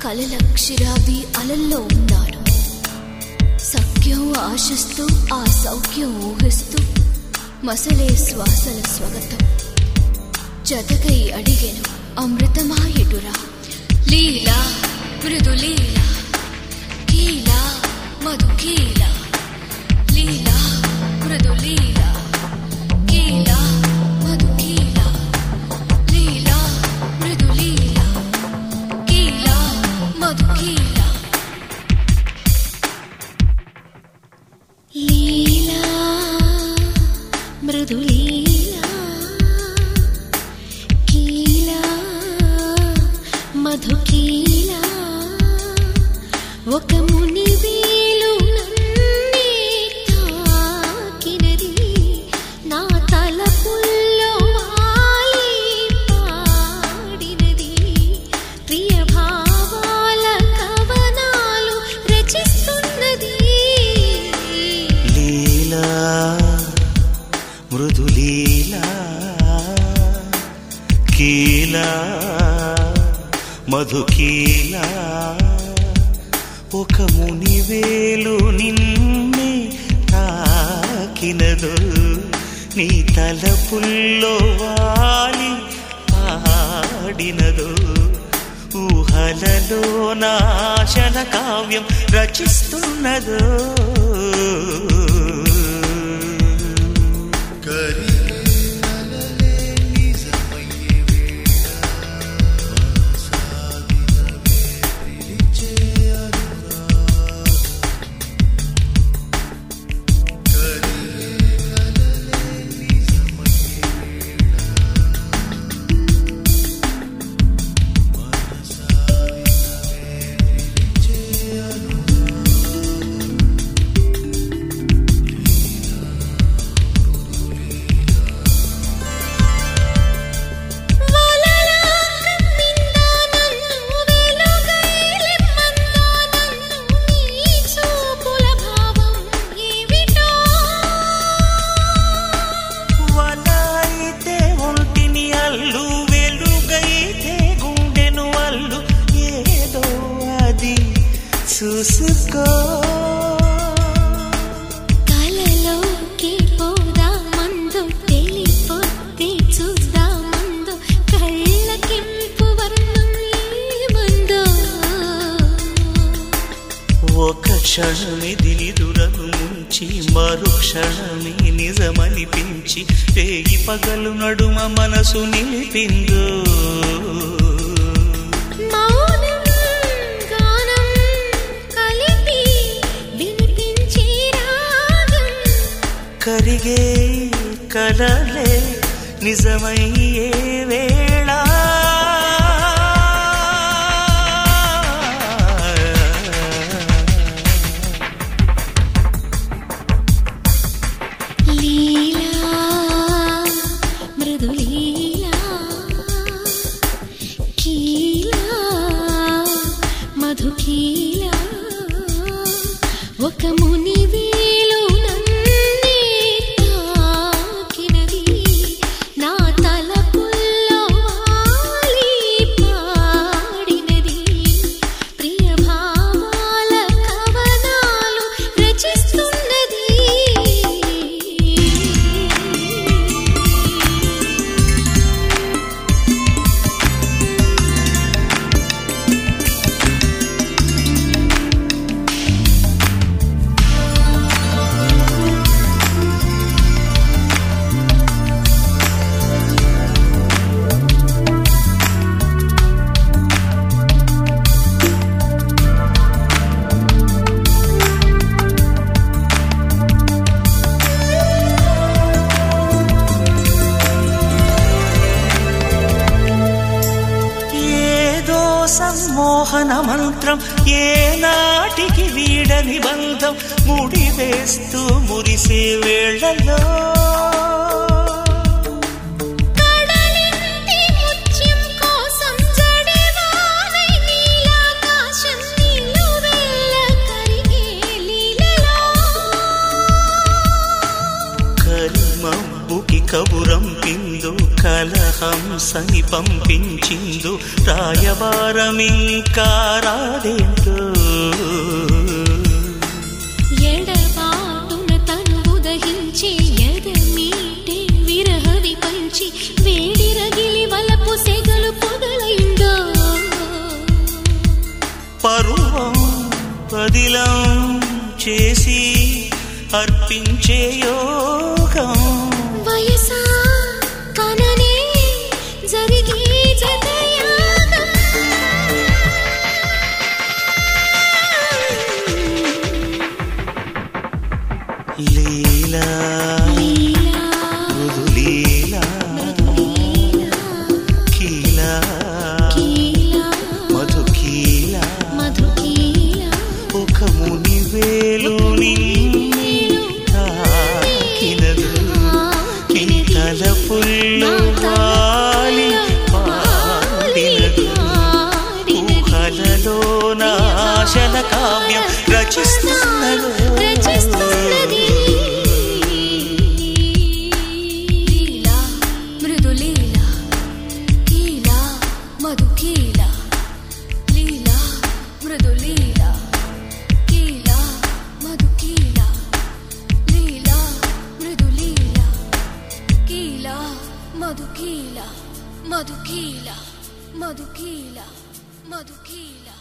కలల క్షీరాబ్ది అలల్లో ఉన్నాను సఖ్యం ఆశిస్తూ ఆ సౌఖ్యం ఊహిస్తూ మసలే శ్వాసల స్వగతం జతకై అడిగెను అమృతమాయటురా లీలా మృదు లీలా కీలా మధు కీలా లీలా మృదు లీలా కీలా మధు కీలా లీలా మృదు లీలా కీలా మధు కీలా లీలా మృదు లీలా కీలా మధు కీలా ఒక ముని వేలు నన్నే తాకినది నా తలపుల్లో వాలి పాడినది ప్రియ భావాల కవనాలు రచిస్తున్నది లీలా మృదులీలా కీలా మధుకీలా ఒక మునివేలు నిన్నే తాకినదు నీ తలపుల్లో వాలి పాడినదు ఊహలలో నాశన కావ్యం రచిస్తున్నదో వలైతే ఒంటిని అల్లు వెలుగైతే గుండెను అల్లు ఏదో అది చూసుకో కలలోకి పోదామందు తెలిపోతే చూద్దామందు కళ్ళకింపు వర్ణం ఏమందో ఒక క్షణమిది నిదురను ముంచి మరు క్షణమి నిజమనిపించి రేగి పగలు నడుమ మనసు నిలిపిందో మౌనం గానం కలిపి వినిపించే రాగం కరిగే కలలే నిజమయ్యే వేళ లీలా మృదు లీలా కీలా మధు కీలా ఒక ముని వేలు నన్నే తాకినది నా తలపుల్లో వాలి పాడినది ప్రియ భావాల కవనాలు రచిస్తున్నది ఏదో సమ్మోహన మంత్రం ఏ నాటికి వీడని బంధం ముడివేస్తూ మురిసే వేళలో కడలింటి ముత్యం కోసం జడేవానై నీలాకాశం నిలువెల్ల కరిగే లీలలో కరిమబ్బుకి కబురం పిందు కల కలహంసని పంపించిందు రాయబారమింకా రాదేంటో ఎడబాటున తను ఉదహించి ఎదమీటే విరహవి పంచి వేడి రగిలి వలపు సెగలు పొదలైందో పరువం పదిలం చేసి అర్పించే యోగం వయసా కననే జరిగే జతయాగం లీలా లీలా మృదులీలా లీలా కీలా కీలా మధుకీలా మధుకీలా ఒక ముని వేలు నిన్ను తాకినదు ఈ తలపుల్లో వాలి పాడినదు ఊహలలో నాశల కావ్యం రచిస్తున్నదో రచిస్తున్నది లీలా మృదులీలా కీలా మధుకీలా లీలా మృదులీలా కీలా మధుకీలా లీలా మృదులీలా కీలా మధుకీలా మధుకీలా మధుకీలా మధుకీలా